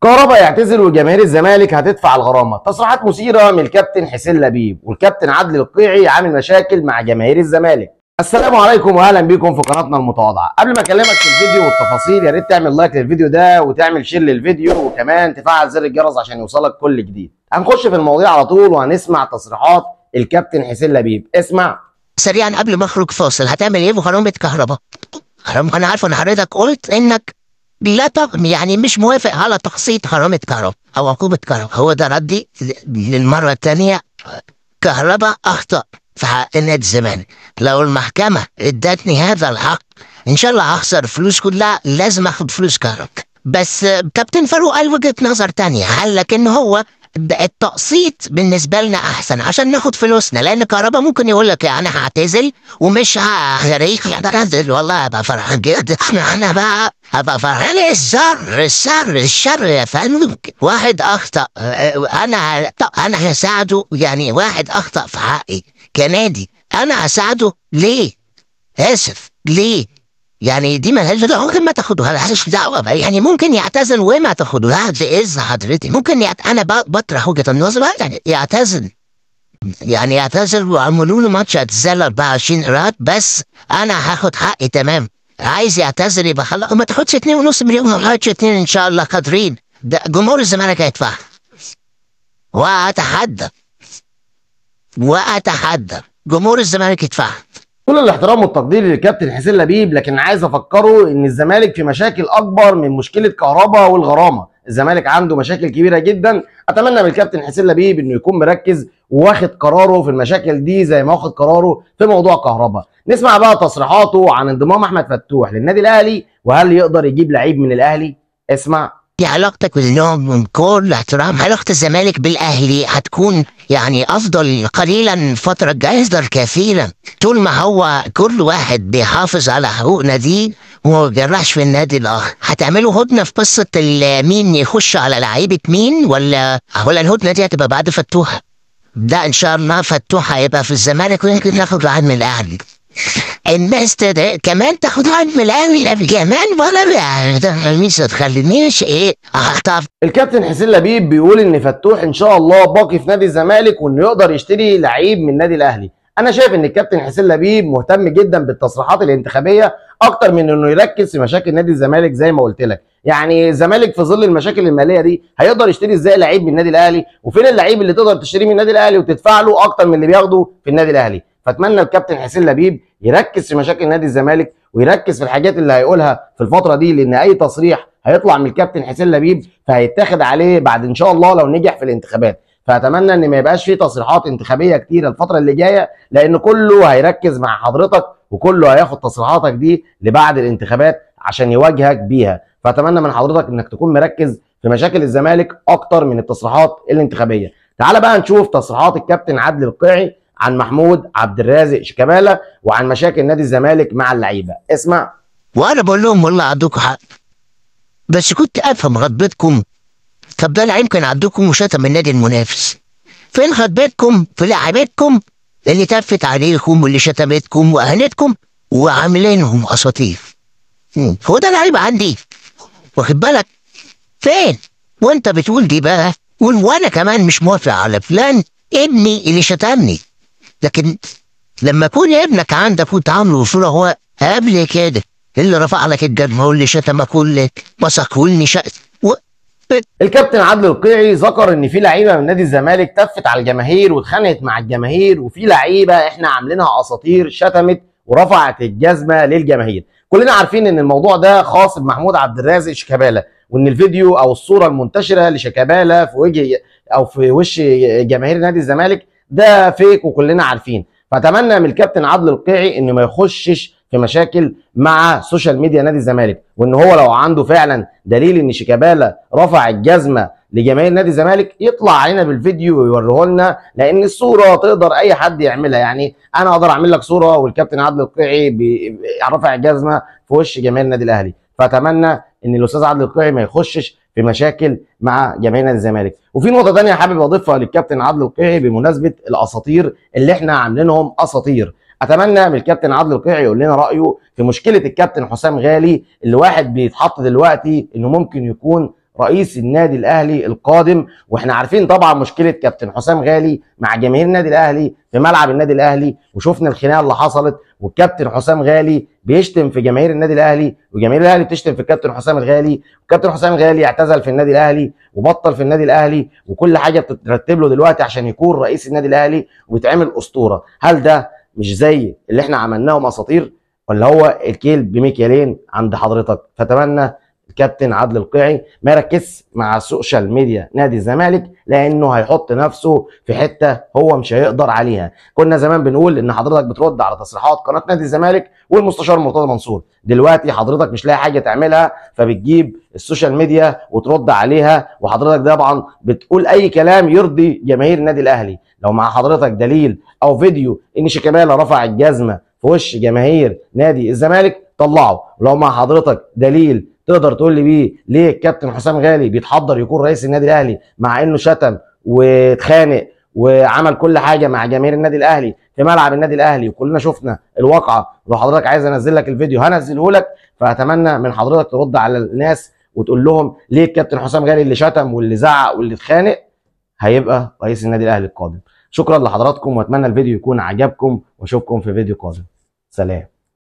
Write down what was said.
كهربا يعتزل وجماهير الزمالك هتدفع الغرامه تصريحات مثيره من الكابتن حسين لبيب والكابتن عادل القيعي عامل مشاكل مع جماهير الزمالك السلام عليكم واهلا بيكم في قناتنا المتواضعه قبل ما اكلمك في الفيديو والتفاصيل يا ريت تعمل لايك للفيديو ده وتعمل شير للفيديو وكمان تفعل زر الجرس عشان يوصلك كل جديد هنخش في المواضيع على طول وهنسمع تصريحات الكابتن حسين لبيب اسمع سريعا قبل ما اخرج فاصل هتعمل ايه في غرامه كهرباء؟ غرامة انا عارف ان حضرتك قلت انك لا تق... يعني مش موافق على تقسيط غرامه كهرباء او عقوبه كهرباء هو ده ردي للمره الثانيه كهرباء اخطا في حق نادي الزمالك لو المحكمه ادتني هذا الحق ان شاء الله هخسر فلوس كلها لازم اخد فلوس كهرباء بس كابتن فاروق قال وجهه نظر تانية قال لك ان هو التقسيط بالنسبه لنا احسن عشان ناخد فلوسنا لان كهربا ممكن يقول لك انا هعتزل ومش هغريك اعتزل والله هبقى فرحان جدا انا بقى هبقى فرحان الشر الشر الشر يا فندم واحد اخطا انا انا هساعده يعني واحد اخطا في حقي كنادي انا هساعده ليه؟ اسف ليه؟ يعني دي مالهاش دعوه ممكن ما تاخدوها مالهاش دعوه بقى يعني ممكن يعتزل وما تاخدوها باذن حضرتك ممكن يعت... انا بطرح وجهه النظر يعني يعتزل يعني يعتزل وعملوا له ماتش اعتزال 24 ايراد بس انا هاخد حقي تمام عايز يعتزل يبقى خلاص ما تاخدش 2.5 مليون ما تاخدش 2 ان شاء الله قادرين ده جمهور الزمالك هيدفع واتحدى واتحدى جمهور الزمالك يدفع كل الاحترام والتقدير للكابتن حسين لبيب لكن عايز افكره ان الزمالك في مشاكل اكبر من مشكله كهرباء والغرامه الزمالك عنده مشاكل كبيره جدا اتمنى من الكابتن حسين لبيب انه يكون مركز واخد قراره في المشاكل دي زي ما واخد قراره في موضوع كهرباء نسمع بقى تصريحاته عن انضمام احمد فتوح للنادي الاهلي وهل يقدر يجيب لعيب من الاهلي اسمع دي علاقتك بالنوم من كل احترام علاقة الزمالك بالأهلي هتكون يعني أفضل قليلا فترة الجاية يصدر كثيرا طول ما هو كل واحد بيحافظ على حقوق ناديه وما بيجرحش في النادي الآخر هتعملوا هدنة في قصة مين يخش على لعيبة مين ولا ولا الهدنة دي هتبقى بعد فتوحة ده إن شاء الله فتوحة هيبقى في الزمالك ويمكن ناخد واحد من الأهلي الناس تد... كمان تاخد واحد من الاهلي كمان ولا مش تخلينيش ايه اخطف الكابتن حسين لبيب بيقول ان فتوح ان شاء الله باقي في نادي الزمالك وانه يقدر يشتري لعيب من النادي الاهلي انا شايف ان الكابتن حسين لبيب مهتم جدا بالتصريحات الانتخابيه اكتر من انه يركز في مشاكل نادي الزمالك زي ما قلت لك يعني الزمالك في ظل المشاكل الماليه دي هيقدر يشتري ازاي لعيب من النادي الاهلي وفين اللعيب اللي تقدر تشتريه من النادي الاهلي وتدفع له اكتر من اللي بياخده في النادي الاهلي فاتمنى الكابتن حسين لبيب يركز في مشاكل نادي الزمالك ويركز في الحاجات اللي هيقولها في الفتره دي لان اي تصريح هيطلع من الكابتن حسين لبيب فهيتاخد عليه بعد ان شاء الله لو نجح في الانتخابات فاتمنى ان ما يبقاش في تصريحات انتخابيه كتيره الفتره اللي جايه لان كله هيركز مع حضرتك وكله هياخد تصريحاتك دي لبعد الانتخابات عشان يواجهك بيها فاتمنى من حضرتك انك تكون مركز في مشاكل الزمالك اكتر من التصريحات الانتخابيه تعال بقى نشوف تصريحات الكابتن عادل القيعي عن محمود عبد الرازق شيكابالا وعن مشاكل نادي الزمالك مع اللعيبه اسمع وانا بقول لهم والله عندكم حق بس كنت افهم غضبتكم طب ده لعيب كان عندكم وشتم النادي المنافس فين غضبتكم في لعيبتكم اللي تفت عليكم واللي شتمتكم واهانتكم وعاملينهم اساطير هو ده لعيب عندي واخد بالك فين وانت بتقول دي بقى وانا كمان مش موافق على فلان ابني اللي شتمني لكن لما يكون ابنك عندك وتعامله بصوره هو قبل كده اللي رفع لك الجرم هو اللي شتمك واللي مسك واللي شق و... الكابتن عادل القيعي ذكر ان في لعيبه من نادي الزمالك تفت على الجماهير واتخانقت مع الجماهير وفي لعيبه احنا عاملينها اساطير شتمت ورفعت الجزمه للجماهير كلنا عارفين ان الموضوع ده خاص بمحمود عبد الرازق شيكابالا وان الفيديو او الصوره المنتشره لشيكابالا في وجه او في وش جماهير نادي الزمالك ده فيك وكلنا عارفين فاتمنى من الكابتن عادل القيعي انه ما يخشش في مشاكل مع سوشيال ميديا نادي الزمالك وان هو لو عنده فعلا دليل ان شيكابالا رفع الجزمه لجماهير نادي الزمالك يطلع علينا بالفيديو ويوريه لنا لان الصوره تقدر اي حد يعملها يعني انا اقدر اعمل لك صوره والكابتن عادل القيعي رافع الجزمه في وش جماهير النادي الاهلي فاتمنى ان الاستاذ عادل القيعي ما يخشش في مشاكل مع جماهير نادي الزمالك وفي نقطه ثانيه حابب اضيفها للكابتن عادل القيعي بمناسبه الاساطير اللي احنا عاملينهم اساطير اتمنى من الكابتن عادل القيعي يقول لنا رايه في مشكله الكابتن حسام غالي اللي واحد بيتحط دلوقتي انه ممكن يكون رئيس النادي الاهلي القادم واحنا عارفين طبعا مشكله كابتن حسام غالي مع جماهير النادي الاهلي في ملعب النادي الاهلي وشفنا الخناقه اللي حصلت والكابتن حسام غالي بيشتم في جماهير النادي الاهلي وجماهير الاهلي بتشتم في الكابتن حسام الغالي والكابتن حسام غالي اعتزل في النادي الاهلي وبطل في النادي الاهلي وكل حاجه بتترتب له دلوقتي عشان يكون رئيس النادي الاهلي ويتعمل اسطوره هل ده مش زي اللي احنا عملناهم اساطير ولا هو الكيل بمكيالين عند حضرتك فاتمنى الكابتن عادل القيعي ما يركزش مع السوشيال ميديا نادي الزمالك لانه هيحط نفسه في حته هو مش هيقدر عليها كنا زمان بنقول ان حضرتك بترد على تصريحات قناه نادي الزمالك والمستشار مرتضى منصور دلوقتي حضرتك مش لاقي حاجه تعملها فبتجيب السوشيال ميديا وترد عليها وحضرتك طبعا بتقول اي كلام يرضي جماهير النادي الاهلي لو مع حضرتك دليل او فيديو ان شيكابالا رفع الجزمه في وش جماهير نادي الزمالك طلعه ولو مع حضرتك دليل تقدر تقول لي بيه ليه الكابتن حسام غالي بيتحضر يكون رئيس النادي الاهلي مع انه شتم واتخانق وعمل كل حاجه مع جماهير النادي الاهلي في ملعب النادي الاهلي وكلنا شفنا الواقعه لو حضرتك عايز انزل لك الفيديو هنزله لك فاتمنى من حضرتك ترد على الناس وتقول لهم ليه الكابتن حسام غالي اللي شتم واللي زعق واللي اتخانق هيبقى رئيس النادي الاهلي القادم شكرا لحضراتكم واتمنى الفيديو يكون عجبكم واشوفكم في فيديو قادم سلام